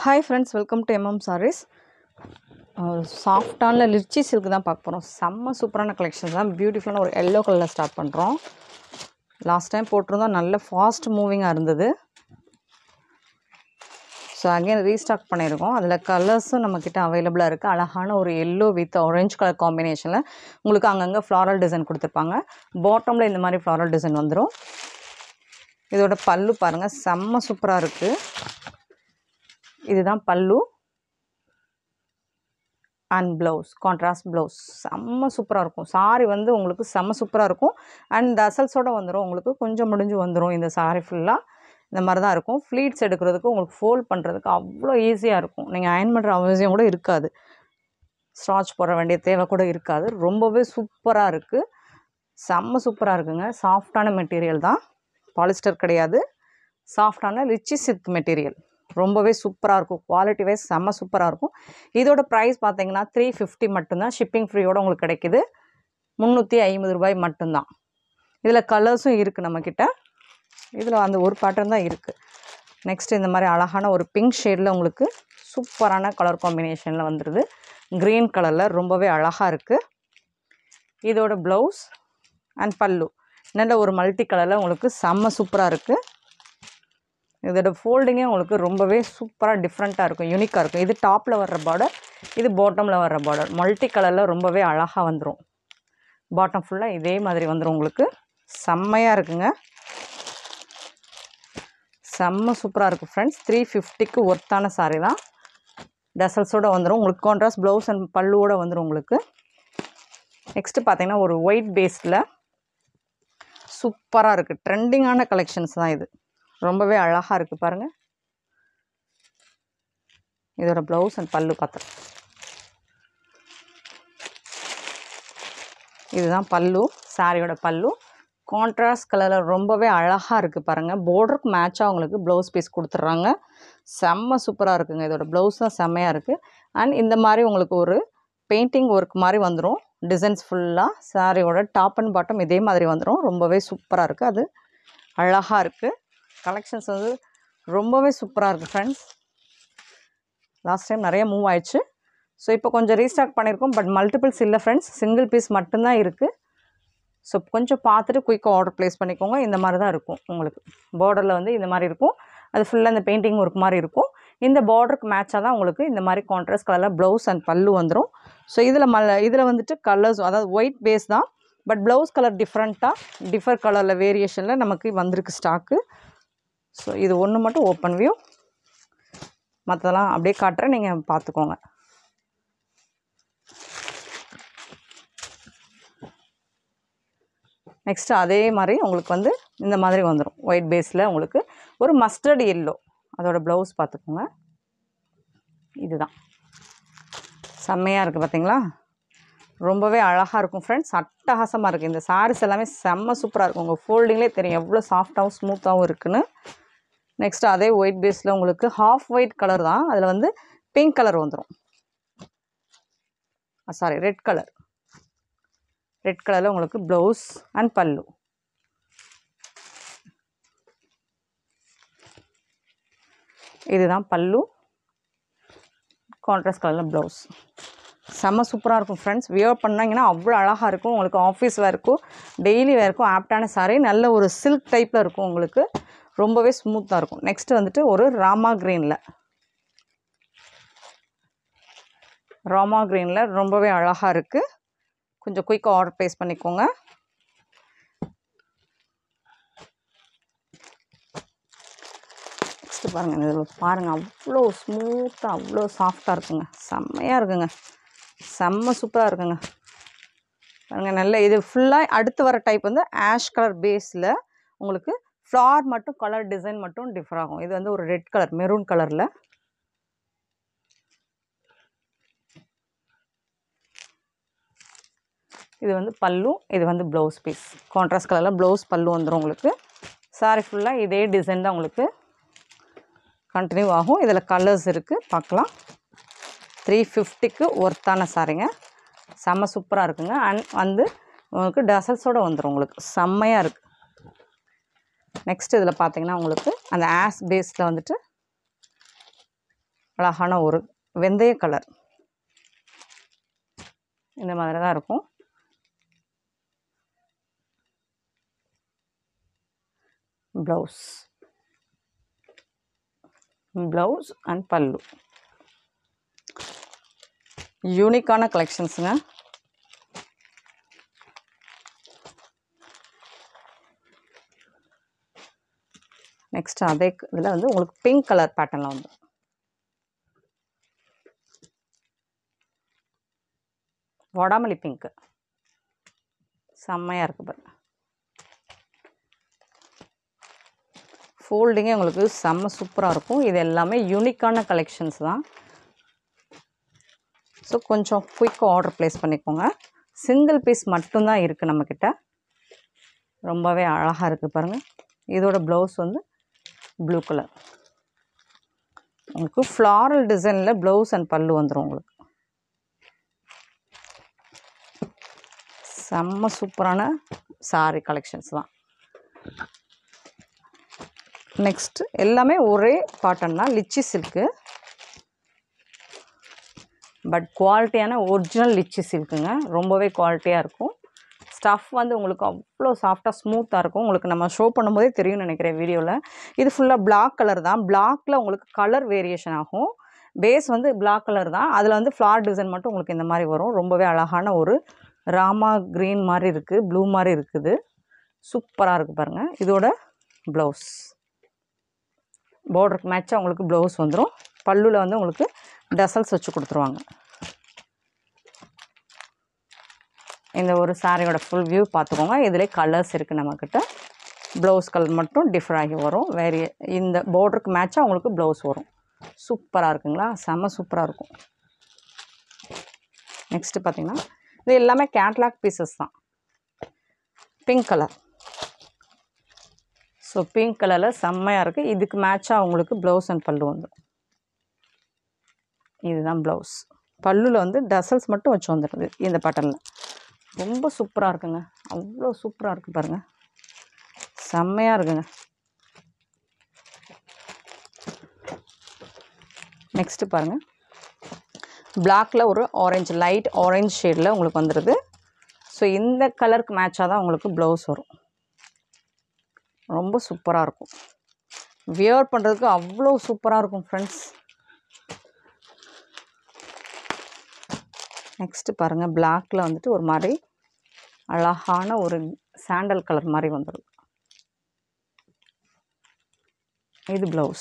hi friends welcome to MM sarees சாஃப்டான lichi silk தான் பார்க்க போகிறோம் செம்ம சூப்பரான கலெக்ஷன் தான் பியூட்டிஃபுல்லான ஒரு எல்லோ கலரில் ஸ்டார்ட் பண்ணுறோம் லாஸ்ட் டைம் போட்டிருந்தோம் நல்ல ஃபாஸ்ட் மூவிங்காக இருந்தது ஸோ அகைன் ரீஸ்டாக் பண்ணியிருக்கோம் அதில் கலர்ஸும் நம்மக்கிட்ட அவைலபிளாக இருக்குது அழகான ஒரு எல்லோ வித் ஆரஞ்சு கலர் காம்பினேஷனில் உங்களுக்கு அங்கங்கே ஃப்ளாரல் டிசைன் கொடுத்துருப்பாங்க பாட்டமில் இந்த மாதிரி ஃப்ளாரல் டிசைன் வந்துடும் இதோட பல்லு பாருங்கள் செம்ம சூப்பராக இருக்குது இதுதான் பல்லு அண்ட் ப்ளவுஸ் கான்ட்ராஸ்ட் ப்ளவுஸ் செம்ம சூப்பராக இருக்கும் சாரி வந்து உங்களுக்கு செம்ம சூப்பராக இருக்கும் அண்ட் தசல்ஸோட வந்துடும் உங்களுக்கு கொஞ்சம் முடிஞ்சு வந்துடும் இந்த சாரி ஃபுல்லாக இந்த மாதிரி தான் இருக்கும் ஃப்ளீட்ஸ் எடுக்கிறதுக்கு உங்களுக்கு ஃபோல்ட் பண்ணுறதுக்கு அவ்வளோ ஈஸியாக இருக்கும் நீங்கள் அயன் பண்ணுற அவசியம் கூட இருக்காது ஸ்டாச் போட வேண்டிய தேவை கூட இருக்காது ரொம்பவே சூப்பராக இருக்குது செம்ம சூப்பராக இருக்குங்க சாஃப்டான மெட்டீரியல் தான் பாலிஸ்டர் கிடையாது சாஃப்டான ரிச்சி சில்க் மெட்டீரியல் ரொம்பவே சூப்பராக இருக்கும் குவாலிட்டி வைஸ் செம்ம சூப்பராக இருக்கும் இதோட ப்ரைஸ் பார்த்தீங்கன்னா த்ரீ ஃபிஃப்டி மட்டும்தான் ஷிப்பிங் ஃப்ரீயோட உங்களுக்கு கிடைக்குது முந்நூற்றி ஐம்பது ரூபாய் மட்டும்தான் இதில் கலர்ஸும் இருக்குது நம்மக்கிட்ட இதில் அந்த ஒரு பேட்டர்ன் தான் இருக்குது நெக்ஸ்ட் இந்த மாதிரி அழகான ஒரு பிங்க் ஷேடில் உங்களுக்கு சூப்பரான கலர் காம்பினேஷனில் வந்துடுது க்ரீன் கலரில் ரொம்பவே அழகாக இருக்குது இதோட ப்ளவுஸ் அண்ட் பல்லு நல்ல ஒரு மல்டி கலரில் உங்களுக்கு செம்ம சூப்பராக இருக்குது இதோட ஃபோல்டிங்கே உங்களுக்கு ரொம்பவே சூப்பராக டிஃப்ரெண்ட்டாக இருக்கும் யூனிக்காக இருக்கும் இது டாப்பில் வர்ற பார்டர் இது பாட்டமில் வர்ற பார்டர் மல்டி கலரில் ரொம்பவே அழகாக வந்துடும் பாட்டம் ஃபுல்லாக இதே மாதிரி வந்துடும் உங்களுக்கு செம்மையாக இருக்குங்க செம்ம சூப்பராக இருக்குது ஃப்ரெண்ட்ஸ் த்ரீ ஃபிஃப்டிக்கு ஒர்த்தான சாரீ தான் டசல்ஸோடு வந்துடும் உங்களுக்கு கான்ட்ராஸ்ட் ப்ளவுஸ் அண்ட் பல்லுவோடு வந்துடும் உங்களுக்கு நெக்ஸ்ட்டு பார்த்தீங்கன்னா ஒரு ஒயிட் பேஸில் சூப்பராக இருக்குது ட்ரெண்டிங்கான கலெக்ஷன்ஸ் தான் இது ரொம்பவே அழகாக இருக்குது பாருங்கள் இதோட ப்ளவுஸ் அண்ட் பல்லு பார்த்தேன் இதுதான் பல்லு சாரியோட பல்லு கான்ட்ராஸ்ட் கலரில் ரொம்பவே அழகாக இருக்குது பாருங்கள் பார்டருக்கு மேட்சாக உங்களுக்கு ப்ளவுஸ் பீஸ் கொடுத்துட்றாங்க செம்ம சூப்பராக இருக்குங்க இதோட ப்ளவுஸ் தான் செம்மையாக இருக்குது அண்ட் இந்த மாதிரி உங்களுக்கு ஒரு பெயிண்டிங் ஒர்க் மாதிரி வந்துடும் டிசைன்ஸ் ஃபுல்லாக சாரியோட டாப் அண்ட் பாட்டம் இதே மாதிரி வந்துடும் ரொம்பவே சூப்பராக இருக்குது அது அழகாக இருக்குது கலெக்ஷன்ஸ் வந்து ரொம்பவே சூப்பராக இருக்குது ஃப்ரெண்ட்ஸ் லாஸ்ட் டைம் நிறைய மூவ் ஆயிடுச்சு ஸோ இப்போ கொஞ்சம் ரீஸ்டாக் பண்ணியிருக்கோம் பட் மல்டிபிள்ஸ் இல்லை ஃப்ரெண்ட்ஸ் சிங்கிள் பீஸ் மட்டும்தான் இருக்குது ஸோ கொஞ்சம் பார்த்துட்டு குயிக்காக ஆர்டர் ப்ளேஸ் பண்ணிக்கோங்க இந்த மாதிரி தான் இருக்கும் உங்களுக்கு பார்டரில் வந்து இந்த மாதிரி இருக்கும் அது ஃபுல்லாக இந்த பெயிண்டிங் ஒர்க் மாதிரி இருக்கும் இந்த பார்டருக்கு மேட்சாக தான் உங்களுக்கு இந்த மாதிரி கான்ட்ராஸ்ட் கலரில் ப்ளவுஸ் அண்ட் பல்லு வந்துடும் ஸோ இதில் ம இதில் வந்துட்டு கலர்ஸ் அதாவது ஒயிட் பேஸ் தான் பட் ப்ளவுஸ் கலர் டிஃப்ரெண்ட்டாக டிஃபர் கலரில் வேரியேஷனில் நமக்கு வந்திருக்கு ஸ்டாக்கு ஸோ இது ஒன்று மட்டும் ஓப்பன் வியூ மற்றதெல்லாம் அப்படியே காட்டுறேன் நீங்கள் பார்த்துக்கோங்க நெக்ஸ்ட்டு அதே மாதிரி உங்களுக்கு வந்து இந்த மாதிரி வந்துடும் ஒயிட் பேஸில் உங்களுக்கு ஒரு மஸ்டர்ட் எல்லோ அதோட ப்ளவுஸ் பார்த்துக்கோங்க இதுதான் செம்மையாக இருக்குது பார்த்தீங்களா ரொம்பவே அழகாக இருக்கும் ஃப்ரெண்ட்ஸ் அட்டகாசமாக இருக்குது இந்த சாரீஸ் எல்லாமே செம்ம சூப்பராக இருக்கும் உங்கள் ஃபோல்டிங்லேயே தெரியும் எவ்வளோ சாஃப்டாகவும் ஸ்மூத்தாகவும் இருக்குன்னு நெக்ஸ்ட் அதே ஒயிட் பேஸில் உங்களுக்கு ஹாஃப் ஒயிட் கலர் தான் அதில் வந்து பிங்க் கலர் வந்துடும் சாரி ரெட் கலர் ரெட் கலரில் உங்களுக்கு ப்ளவுஸ் அண்ட் பல்லு இதுதான் பல்லு கான்ட்ராஸ்ட் கலரில் ப்ளவுஸ் செம்ம சூப்பராக இருக்கும் ஃப்ரெண்ட்ஸ் வியர் பண்ணாங்கன்னா அவ்வளோ அழகாக இருக்கும் உங்களுக்கு ஆஃபீஸ் வேர்க்கும் டெய்லி வேர்க்கும் ஆப்டான சாரீ நல்ல ஒரு சில்க் டைப்பில் இருக்கும் உங்களுக்கு ரொம்பவே ஸ்மூத்தாக இருக்கும் நெக்ஸ்ட் வந்துட்டு ஒரு ராமா க்ரீனில் ராமா க்ரீனில் ரொம்பவே அழகாக இருக்குது கொஞ்சம் குயிக்காக ஆர்டர் ப்ளேஸ் பண்ணிக்கோங்க நெக்ஸ்ட்டு பாருங்கள் இதில் பாருங்கள் அவ்வளோ ஸ்மூத்தாக அவ்வளோ சாஃப்டாக இருக்குங்க செம்மையாக இருக்குங்க செம்ம சூப்பராக இருக்குங்க பாருங்கள் நல்ல இது ஃபுல்லாக அடுத்து வர டைப் வந்து ஆஷ் கலர் பேஸில் உங்களுக்கு ஃப்ளார் மட்டும் கலர் டிசைன் மட்டும் டிஃபர் ஆகும் இது வந்து ஒரு ரெட் கலர் மெரூன் கலரில் இது வந்து பல்லு இது வந்து ப்ளவுஸ் பீஸ் கான்ட்ராஸ்ட் கலரில் ப்ளவுஸ் பல்லு வந்துடும் உங்களுக்கு சாரி ஃபுல்லாக இதே டிசைன் தான் உங்களுக்கு கண்டினியூ ஆகும் இதில் கலர்ஸ் இருக்குது பார்க்கலாம் த்ரீ ஃபிஃப்டிக்கு ஒர்த்தான சாரிங்க செம்ம சூப்பராக இருக்குங்க அண்ட் வந்து உங்களுக்கு டசல்ஸோடு வந்துடும் உங்களுக்கு செம்மையாக இருக்குது நெக்ஸ்ட் இதில் பார்த்தீங்கன்னா உங்களுக்கு அந்த ஆஸ் பேஸில் வந்துட்டு அழகான ஒரு வெந்தய கலர் இந்த மாதிரி தான் இருக்கும் ப்ளவுஸ் ப்ளவுஸ் அண்ட் பல்லு யூனிக்கான கலெக்ஷன்ஸுங்க நெக்ஸ்ட் அதே இதில் வந்து உங்களுக்கு பிங்க் கலர் பேட்டர்னில் வந்து வடாமல்லி பிங்க்கு செம்மையாக இருக்குது பாருங்க ஃபோல்டிங்கே உங்களுக்கு செம்ம சூப்பராக இருக்கும் இது எல்லாமே யூனிக்கான கலெக்ஷன்ஸ் தான் ஸோ கொஞ்சம் குயிக்காக ஆர்டர் ப்ளேஸ் பண்ணிக்கோங்க சிங்கிள் பீஸ் மட்டும்தான் இருக்குது நம்மக்கிட்ட ரொம்பவே அழகாக இருக்குது பாருங்கள் இதோட ப்ளவுஸ் வந்து ப்ளூ கலர் உங்களுக்கு ஃப்ளாரல் டிசைனில் ப்ளவுஸ் அண்ட் பல்லு வந்துடும் உங்களுக்கு செம்ம சூப்பரான சாரி கலெக்ஷன்ஸ் தான் நெக்ஸ்ட் எல்லாமே ஒரே காட்டன் தான் லிச்சி சில்க்கு பட் குவாலிட்டியான ஒரிஜினல் லிச்சி சில்க்குங்க ரொம்பவே குவாலிட்டியாக இருக்கும் ஸ்டஃப் வந்து உங்களுக்கு அவ்வளோ சாஃப்டாக ஸ்மூத்தாக இருக்கும் உங்களுக்கு நம்ம ஷோ பண்ணும்போதே தெரியும்னு நினைக்கிறேன் வீடியோவில் இது ஃபுல்லாக பிளாக் கலர் தான் பிளாக்கில் உங்களுக்கு கலர் வேரியேஷன் ஆகும் பேஸ் வந்து பிளாக் கலர் தான் அதில் வந்து ஃப்ளார் டிசைன் மட்டும் உங்களுக்கு இந்த மாதிரி வரும் ரொம்பவே அழகான ஒரு ராமா க்ரீன் மாதிரி இருக்குது ப்ளூ மாதிரி இருக்குது சூப்பராக இருக்குது பாருங்கள் இதோட ப்ளவுஸ் பார்டருக்கு மேட்சாக உங்களுக்கு ப்ளவுஸ் வந்துடும் பல்லுவில் வந்து உங்களுக்கு டசல்ஸ் வச்சு கொடுத்துருவாங்க இந்த ஒரு சாரியோட ஃபுல் வியூ பார்த்துக்கோங்க இதில் கலர்ஸ் இருக்குது நம்மக்கிட்ட ப்ளவுஸ் கலர் மட்டும் டிஃபர் ஆகி வரும் வேறு இந்த பார்டருக்கு மேட்சாக உங்களுக்கு ப்ளவுஸ் வரும் சூப்பராக இருக்குங்களா செம்ம சூப்பராக இருக்கும் நெக்ஸ்ட்டு பார்த்தீங்கன்னா இது எல்லாமே கேட்லாக் பீசஸ் தான் பிங்க் கலர் ஸோ பிங்க் கலரில் செம்மையாக இருக்குது இதுக்கு மேட்சாக உங்களுக்கு ப்ளவுஸ் அண்ட் பல்லு வந்துடும் இதுதான் ப்ளவுஸ் பல்லுவில் வந்து டசல்ஸ் மட்டும் வச்சு வந்துடுது இந்த பேட்டர்னில் ரொம்ப சூப்பராக இருக்குங்க அவ்வளோ சூப்பராக இருக்குது பாருங்கள் செம்மையாக இருக்குங்க நெக்ஸ்ட்டு பாருங்கள் பிளாக்ல ஒரு ஆரஞ்சு லைட் ஆரஞ்சு ஷேடில் உங்களுக்கு வந்துடுது ஸோ இந்த கலருக்கு மேட்சாக தான் உங்களுக்கு ப்ளவுஸ் வரும் ரொம்ப சூப்பராக இருக்கும் வியர் பண்ணுறதுக்கு அவ்வளோ சூப்பராக இருக்கும் ஃப்ரெண்ட்ஸ் நெக்ஸ்ட்டு பாருங்கள் பிளாக்கில் வந்துட்டு ஒரு மாதிரி அழகான ஒரு சாண்டல் கலர் மாதிரி வந்துடும் இது ப்ளவுஸ்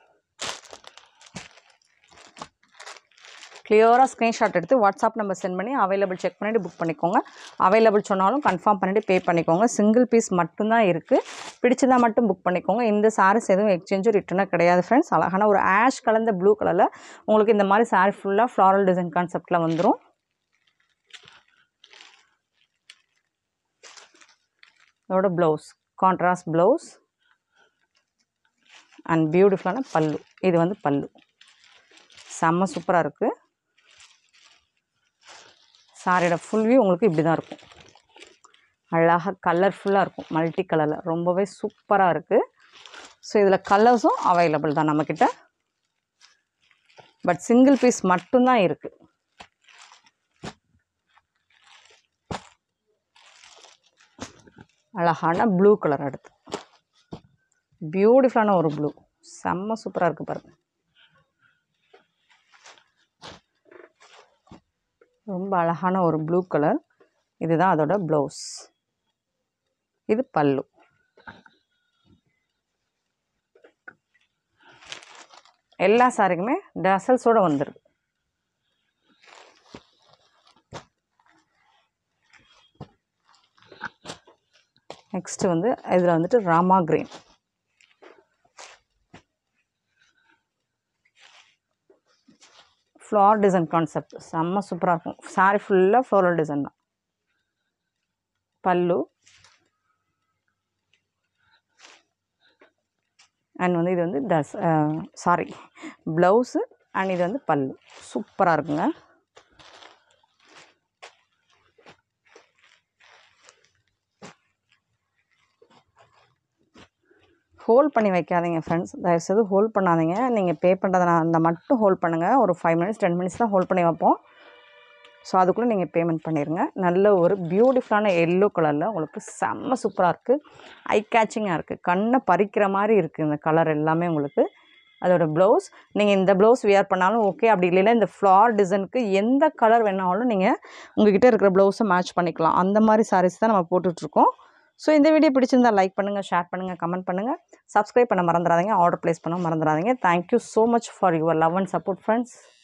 கிளியராக ஸ்க்ரீன்ஷாட் எடுத்து வாட்ஸ்அப் நம்பர் சென்ட் பண்ணி அவைலபிள் செக் பண்ணிவிட்டு புக் பண்ணிக்கோங்க அவைலபிள் சொன்னாலும் கன்ஃபார்ம் பண்ணிவிட்டு பே பண்ணிக்கோங்க சிங்கிள் பீஸ் மட்டும்தான் இருக்குது பிடிச்சதா மட்டும் புக் பண்ணிக்கோங்க இந்த சாரீஸ் எதுவும் எக்ஸ்சேஞ்சும் ரிட்டர்னாக கிடையாது ஃப்ரெண்ட்ஸ் அழகான ஒரு ஆஷ் கலந்த ப்ளூ கலரில் உங்களுக்கு இந்த மாதிரி சாரீ ஃபுல்லாக ஃப்ளாரல் டிசைன் கான்செப்டில் வந்துடும் இதோட ப்ளவுஸ் கான்ட்ராஸ்ட் ப்ளவுஸ் அண்ட் பியூட்டிஃபுல்லான பல்லு இது வந்து பல்லு செம்ம சூப்பராக இருக்குது சாரியோட ஃபுல் வியூ உங்களுக்கு இப்படி தான் இருக்கும் அழகாக கலர்ஃபுல்லாக இருக்கும் மல்டி கலரில் ரொம்பவே சூப்பராக இருக்குது ஸோ இதில் கலர்ஸும் அவைலபிள் தான் நம்மக்கிட்ட பட் சிங்கிள் பீஸ் மட்டும்தான் இருக்குது அழகான ப்ளூ கலர் அடுத்து பியூட்டிஃபுல்லான ஒரு ப்ளூ செம்ம சூப்பராக இருக்குது பாருங்க ரொம்ப அழகான ஒரு ப்ளூ கலர் இதுதான் அதோட ப்ளவுஸ் இது பல்லு எல்லா சாரிக்குமே டசல்ஸோடு வந்துடுது நெக்ஸ்ட்டு வந்து இதில் வந்துட்டு Rama green floral design concept செம்ம சூப்பராக இருக்கும் சாரி ஃபுல்லாக ஃப்ளோரல் டிசைன் தான் பல்லு அண்ட் வந்து இது வந்து டஸ் சாரி ப்ளவுஸு அண்ட் இது வந்து பல்லு சூப்பராக இருக்குங்க ஹோல்ட் பண்ணி வைக்காதீங்க ஃப்ரெண்ட்ஸ் தயவுசெய்து ஹோல்ட் பண்ணாதீங்க நீங்கள் பே பண்ணுறதை அந்த மட்டும் ஹோல்ட் பண்ணுங்கள் ஒரு ஃபைவ் மினிட்ஸ் டென் மினிட்ஸ் தான் ஹோல்ட் பண்ணி வைப்போம் ஸோ அதுக்குள்ளே நீங்கள் பேமெண்ட் பண்ணிடுங்க நல்ல ஒரு பியூட்டிஃபுல்லான எல்லோ கலரில் உங்களுக்கு செம்ம சூப்பராக இருக்குது ஐ கேச்சிங்காக இருக்குது கண்ணை பறிக்கிற மாதிரி இருக்குது இந்த கலர் எல்லாமே உங்களுக்கு அதோட ப்ளவுஸ் நீங்கள் இந்த ப்ளவுஸ் வியர் பண்ணாலும் ஓகே அப்படி இல்லைன்னா இந்த ஃப்ளார் டிசைனுக்கு எந்த கலர் வேணாலும் நீங்கள் உங்ககிட்ட இருக்கிற ப்ளவுஸை மேட்ச் பண்ணிக்கலாம் அந்த மாதிரி சாரீஸ் தான் நம்ம போட்டுட்ருக்கோம் ஸோ இந்த வீடியோ பிடிச்சிருந்தா லைக் பண்ணுங்கள் ஷேர் பண்ணுங்கள் கமெண்ட் பண்ணுங்கள் சப்ஸ்கிரைப் பண்ண மறந்துடாதீங்க ஆர்டர் ப்ளேஸ் பண்ண மறந்துடாதீங்க thank you so much for your love and support friends